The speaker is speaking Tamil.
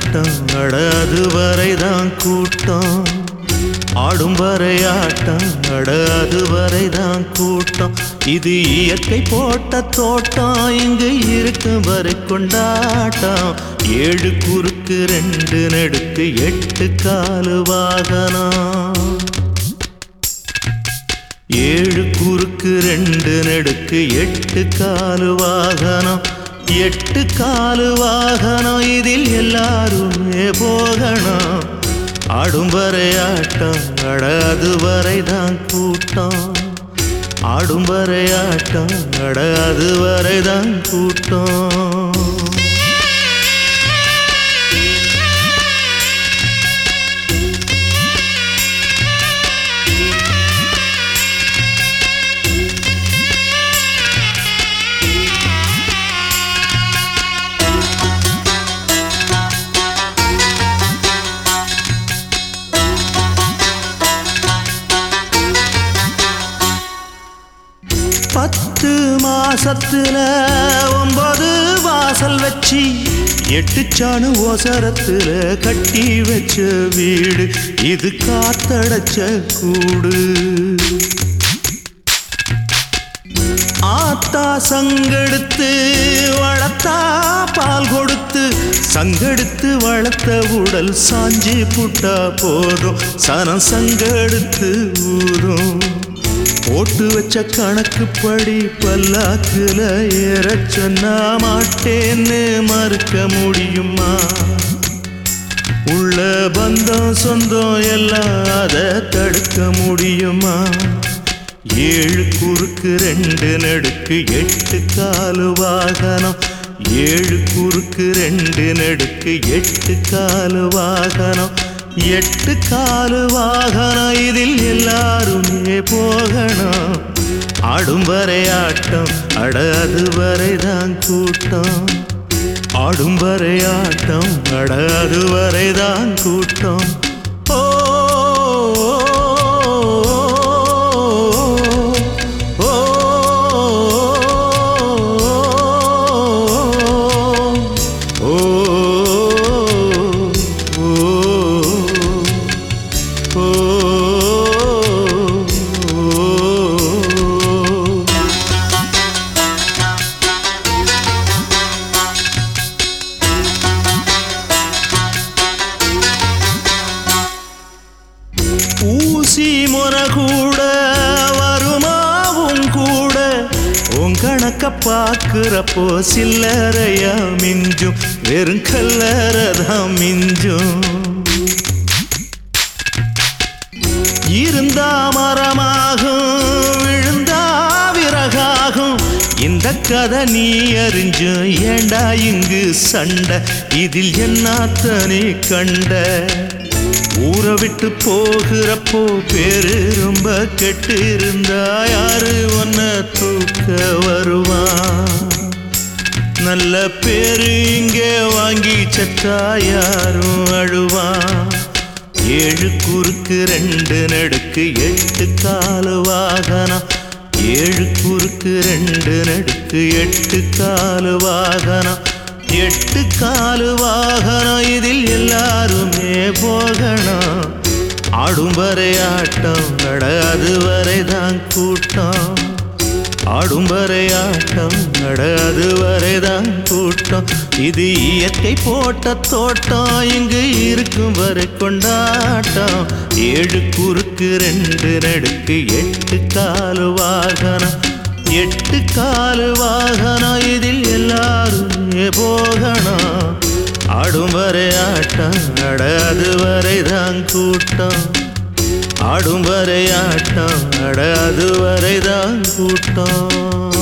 ஆட்டம் அட அதுவரைதான் கூட்டம் ஆடும் வரையாட்டம் அட அதுவரைதான் கூட்டம் இது இயற்கை போட்ட தோட்டம் இங்கு இருக்கும் வரை கொண்டாட்டம் ஏழு குறுக்கு ரெண்டு நெடுக்கு எட்டு காலு வாகனம் ஏழு குறுக்கு ரெண்டு நெடுக்கு எட்டு காலு வாகனம் எட்டு காலு வாகனம் இதில் எல்லாருமே போகணும் ஆடும் வரை ஆட்டம் அடாது வரைதான் கூட்டம் ஆடும் வரை ஆட்டம் அடாது வரைதான் கூட்டம் பத்து மாசத்துல ஒன்பது வாசல் வச்சு எட்டு சாணு ஓசரத்துல கட்டி வச்ச வீடு இது காத்தடைச்ச கூடு ஆத்தா சங்கெடுத்து வளர்த்தா பால் கொடுத்து சங்கெடுத்து வளர்த்த உடல் சாஞ்சி புட்டா போதும் சனம் சங்கெடுத்து ஊதும் போட்டு வச்ச கணக்குப்படி பல்லாக்குல ஏறச் சொன்னா மாட்டேன்னு மறுக்க முடியுமா உள்ள பந்தம் சொந்தம் எல்லாம் அதை தடுக்க முடியுமா ஏழு குறுக்கு ரெண்டு நடுக்கு எட்டு காலு வாகனம் ஏழு குறுக்கு ரெண்டு நடுக்கு எட்டு காலு வாகனம் எட்டு காலு வாகனம் இதில் எல்லாருமே போகணும் ஆடும் வரை ஆட்டம் அட அது வரைதான் கூட்டம் ஆடும் வரை ஆட்டம் அட அது வரைதான் கூட்டம் ஓ ஓ, ஓ, ஓ ஊசி முறை கூட வருமாவும் கூட உன் கணக்க பார்க்கிறப்போ சில்லறையா மிஞ்சும் வெறும் கல்லறதான் மிஞ்சும் இருந்தா மரமாகும் விழுந்தா விறகாகும் இந்த கதை நீ அறிஞ்சு ஏண்டா இங்கு சண்டை இதில் என்னாத்தனே கண்ட ஊரை விட்டு போகிறப்போ பேரு ரொம்ப கெட்டு இருந்தா யாரு உன்ன தூக்க வருவான் நல்ல பேரு இங்கே வாங்கி சத்தா யாரும் அழுவான் ஏழு குறுக்கு ரெண்டு நடுக்கு எட்டு காலு வாகனம் ஏழு குறுக்கு ரெண்டு நடுக்கு எட்டு காலு வாகனம் எட்டு காலு வாகனம் இதில் எல்லாருமே போகணும் ஆடும் வரை ஆட்டம் நட அது வரைதான் கூட்டம் ஆடும் வரை ஆட்டம் நட அது வரைதான் கூட்டம் இது இயற்கை போட்ட தோட்டம் இங்கு இருக்கும் வரை கொண்டாட்டம் ஏழு குறுக்கு ரெண்டு நடுக்கு எட்டு காலு வாகனம் எட்டு காலு வாகனம் இதில் எல்லாருமே போகணும் ஆடும் வரை ஆட்டம் நட அது வரைதான் கூட்டம் ஆடும் வரை ஆட்டம் அட அது வரைதான் கூட்டம்